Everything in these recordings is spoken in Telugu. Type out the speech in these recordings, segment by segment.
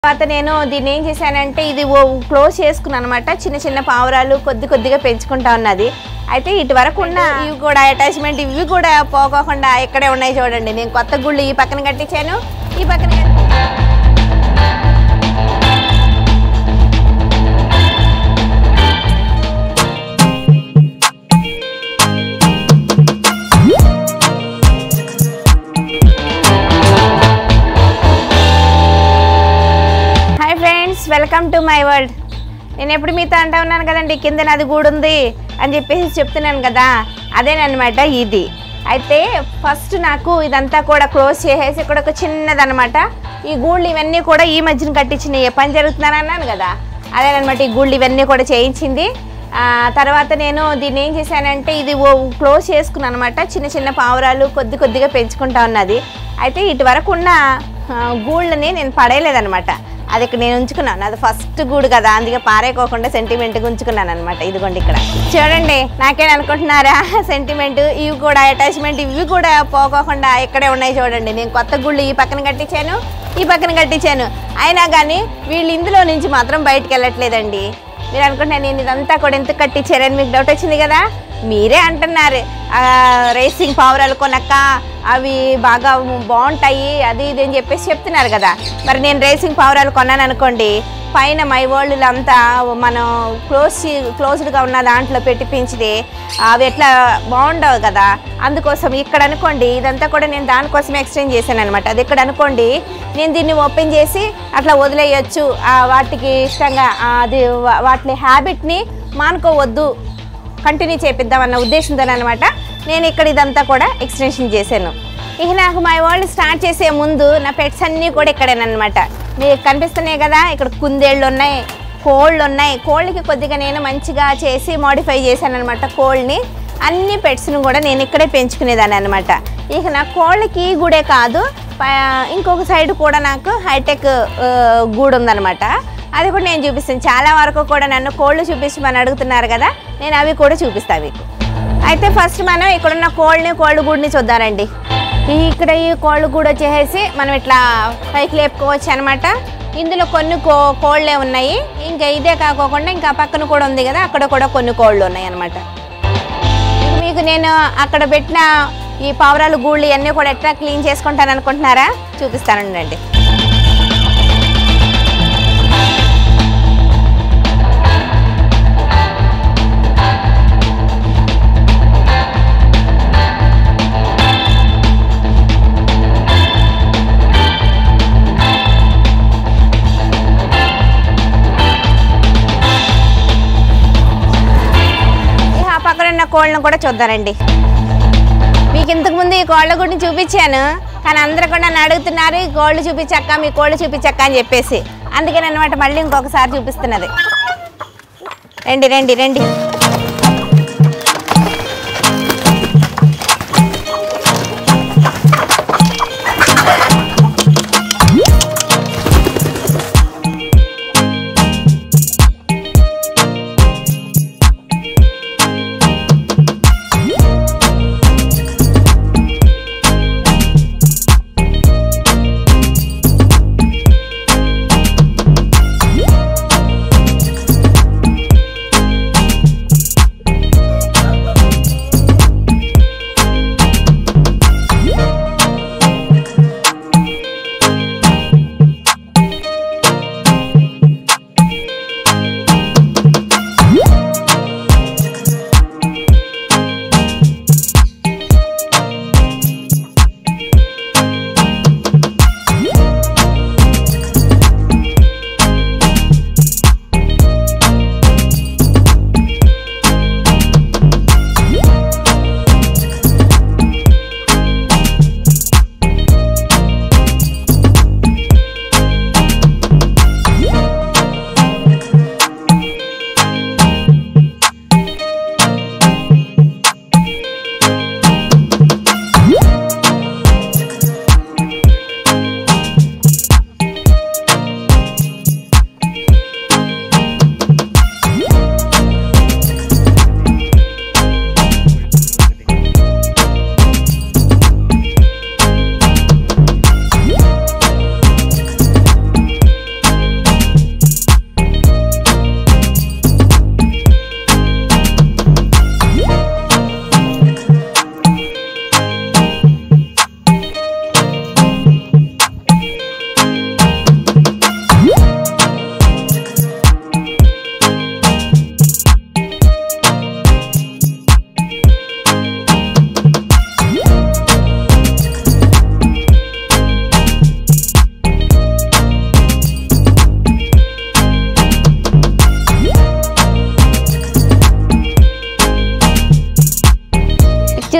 తర్వాత నేను దీన్ని ఏం చేశానంటే ఇది ఓ క్లోజ్ చేసుకున్నాను అనమాట చిన్న చిన్న పావురాలు కొద్ది కొద్దిగా పెంచుకుంటా ఉన్నది అయితే ఇటు వరకు ఉన్న ఇవి కూడా అటాచ్మెంట్ ఇవి కూడా పోకోకుండా ఇక్కడే ఉన్నాయి చూడండి నేను కొత్త గుళ్ళు ఈ పక్కన కట్టించాను ఈ పక్కన కట్టి- hi friends welcome to my world నేను ఎప్పుడు మీతో అంటా ఉన్నాను కదండి కింద నది గూడు ఉంది అని చెప్పేసి చెప్తున్నాను కదా అదేనమాట ఇది అయితే ఫస్ట్ నాకు ఇదంతా కూడా క్లోజ్ చేసేసి ఇక్కడ ఒక చిన్నదనమాట ఈ గూళ్ళు ఇవన్నీ కూడా ఈ మధ్యన కట్టించినాయి ఏ పని జరుగుతుందని అన్నాను కదా అదేనమాట ఈ గూళ్ళు ఇవన్నీ కూడా చేయించింది ఆ, తర్వాత నేను దీన్ని ఏం చేశానంటే ఇది ఓ క్లోజ్ చేసుకున్నాను అనమాట చిన్న చిన్న పావురాలు కొద్ది కొద్దిగా పెంచుకుంటా ఉన్నది అయితే ఇటు వరకు ఉన్న ఆ, గూళ్ళని నేను పడేయలేదనమాట అది ఇక్కడ నేను ఉంచుకున్నాను అది ఫస్ట్ గూడు కదా అందుకే పారేకోకుండా సెంటిమెంట్గా ఉంచుకున్నాను అనమాట ఇదిగోండి ఇక్కడ చూడండి నాకేం అనుకుంటున్నారా సెంటిమెంట్ ఇవి కూడా అటాచ్మెంట్ ఇవి కూడా పోకోకుండా ఇక్కడే ఉన్నాయి చూడండి నేను కొత్త గుళ్ళు ఈ పక్కన కట్టించాను ఈ పక్కన కట్టించాను అయినా కానీ వీళ్ళు ఇందులో నుంచి మాత్రం బయటకు వెళ్ళట్లేదండి మీరు అనుకుంటున్నారు నేను ఇదంతా కూడా ఎందుకు కట్టించారని మీకు డౌట్ వచ్చింది కదా మీరే అంటున్నారు ఆ, రేసింగ్ పావురాలు కొనక్క అవి బాగా బాగుంటాయి అది ఇది అని చెప్పేసి చెప్తున్నారు కదా మరి నేను రేసింగ్ పావురాలు కొన్నాను అనుకోండి పైన మై వరల్డ్ అంతా మనం క్లోజ్ క్లోజ్డ్గా ఉన్న దాంట్లో పెట్టి పెంచితే అవి ఎట్లా బాగుండవు కదా అందుకోసం ఇక్కడ అనుకోండి ఇదంతా కూడా నేను దానికోసం ఎక్స్చేంజ్ చేశాను అనమాట అది ఇక్కడ అనుకోండి నేను దీన్ని ఓపెన్ చేసి అట్లా వదిలేయచ్చు ఆ, వాటికి ఇష్టంగా ఆ, అది వా- వాటి హ్యాబిట్ని మానుకోవద్దు కంటిన్యూ చేపిద్దాం అన్న ఉద్దేశంతో అనమాట నేను ఇక్కడ ఇదంతా కూడా ఎక్స్టెన్షన్ చేశాను ఇక నాకు మై వరల్డ్ స్టార్ట్ చేసే ముందు నా పెట్స్ అన్నీ కూడా ఇక్కడేనమాట మీకు కనిపిస్తున్నాయి కదా ఇక్కడ కుందేళ్ళు ఉన్నాయి కోళ్ళు ఉన్నాయి కోళ్ళకి కొద్దిగా నేను మంచిగా చేసి మోడిఫై చేశాను అనమాట కోళ్ళని అన్ని పెట్స్ను కూడా నేను ఇక్కడే పెంచుకునేదాన్ని అనమాట ఇక నా కోళ్ళకి గూడే కాదు ప- ఇంకొక సైడ్ కూడా నాకు హైటెక్ ఆ, గూడు ఉందన్నమాట అది కూడా నేను చూపిస్తాను చాలా వరకు కూడా నన్ను కోళ్ళు చూపించమని అడుగుతున్నారు కదా నేను అవి కూడా చూపిస్తాను మీకు అయితే ఫస్ట్ మనం ఇక్కడున్న కోళ్ళని కోళ్ళు గూడిని చూద్దామండి ఈ ఇక్కడ ఈ కోళ్ళు గూడు వచ్చేసి మనం ఇట్లా పైకి లేపుకోవచ్చు అనమాట ఇందులో కొన్ని కో కోళ్ళే ఉన్నాయి ఇంకా ఇదే కాకోకుండా ఇంకా పక్కన కూడా ఉంది కదా అక్కడ కూడా కొన్ని కోళ్ళు ఉన్నాయి అనమాట మీకు నేను అక్కడ పెట్టిన ఈ పావురాలు గూళ్ళు ఇవన్నీ కూడా ఎట్లా క్లీన్ చేసుకుంటాను అనుకుంటున్నారా చూపిస్తానండి ఇక ఆ పక్కన ఉన్న కోళ్ళను కూడా చూద్దానండి మీకు ఇంతకు ముందు ఈ కోళ్ళ గుడిని చూపించాను కానీ అందరూ కూడా నన్ను అడుగుతున్నారు ఈ కోళ్ళు చూపించక్క మీ కోళ్ళు చూపించక్క అని చెప్పేసి అందుకని అనమాట మళ్ళీ ఇంకొకసారి చూపిస్తున్నది రండి రండి రండి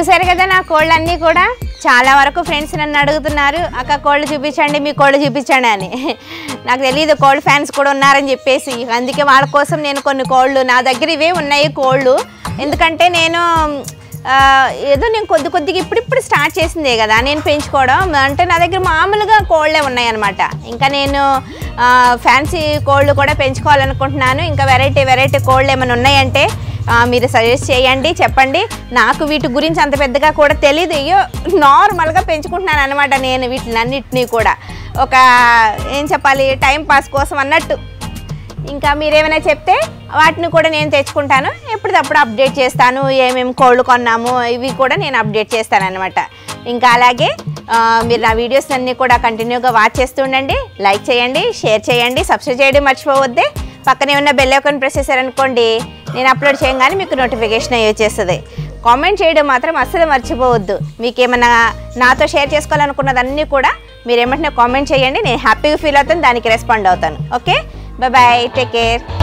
చూసారు కదా నా కోళ్ళు అన్నీ కూడా చాలా వరకు ఫ్రెండ్స్ నన్ను అడుగుతున్నారు అక్క కోళ్ళు చూపించండి మీ కోళ్ళు చూపించండి అని నాకు తెలియదు కోళ్ళు ఫ్యాన్స్ కూడా ఉన్నారని చెప్పేసి అందుకే వాళ్ళ కోసం నేను కొన్ని కోళ్ళు నా దగ్గర ఇవే ఉన్నాయి కోళ్ళు ఎందుకంటే నేను ఆ, ఏదో నేను కొద్ది కొద్దిగా ఇప్పుడిప్పుడు స్టార్ట్ చేసిందే కదా నేను పెంచుకోవడం అంటే నా దగ్గర మామూలుగా కోళ్ళే ఉన్నాయన్నమాట ఇంకా నేను ఆ, ఫ్యాన్సీ కోళ్ళు కూడా పెంచుకోవాలనుకుంటున్నాను ఇంకా వెరైటీ వెరైటీ కోళ్ళు ఏమైనా ఉన్నాయంటే ఆ, మీరు సజెస్ట్ చేయండి చెప్పండి నాకు వీటి గురించి అంత పెద్దగా కూడా తెలియదు అయ్యో నార్మల్గా పెంచుకుంటున్నాను అనమాట నేను వీటిని అన్నిటినీ కూడా ఒక ఏం చెప్పాలి టైం పాస్ కోసం అన్నట్టు ఇంకా మీరేమైనా చెప్తే వాటిని కూడా నేను తెచ్చుకుంటాను ఎప్పటికప్పుడు అప్డేట్ చేస్తాను ఏమేమి కోళ్ళు కొన్నాము ఇవి కూడా నేను అప్డేట్ చేస్తాను అనమాట ఇంకా అలాగే ఆ, మీరు నా వీడియోస్ అన్నీ కూడా కంటిన్యూగా వాచ్ చేస్తూ ఉండండి లైక్ చేయండి షేర్ చేయండి సబ్స్క్రైబ్ చేయడం మర్చిపోవద్దే పక్కనే ఉన్న బెల్ ఐకాన్ ప్రెస్ చేశారనుకోండి నేను అప్లోడ్ చేయగానే మీకు నోటిఫికేషన్ అయ్యి వచ్చేస్తుంది కామెంట్ చేయడం మాత్రం అస్సలు మర్చిపోవద్దు మీకు ఏమైనా నాతో షేర్ చేసుకోవాలనుకున్నదన్నీ కూడా మీరు ఏమంటే కామెంట్ చేయండి నేను హ్యాపీగా ఫీల్ అవుతాను దానికి రెస్పాండ్ అవుతాను okay bye bye take care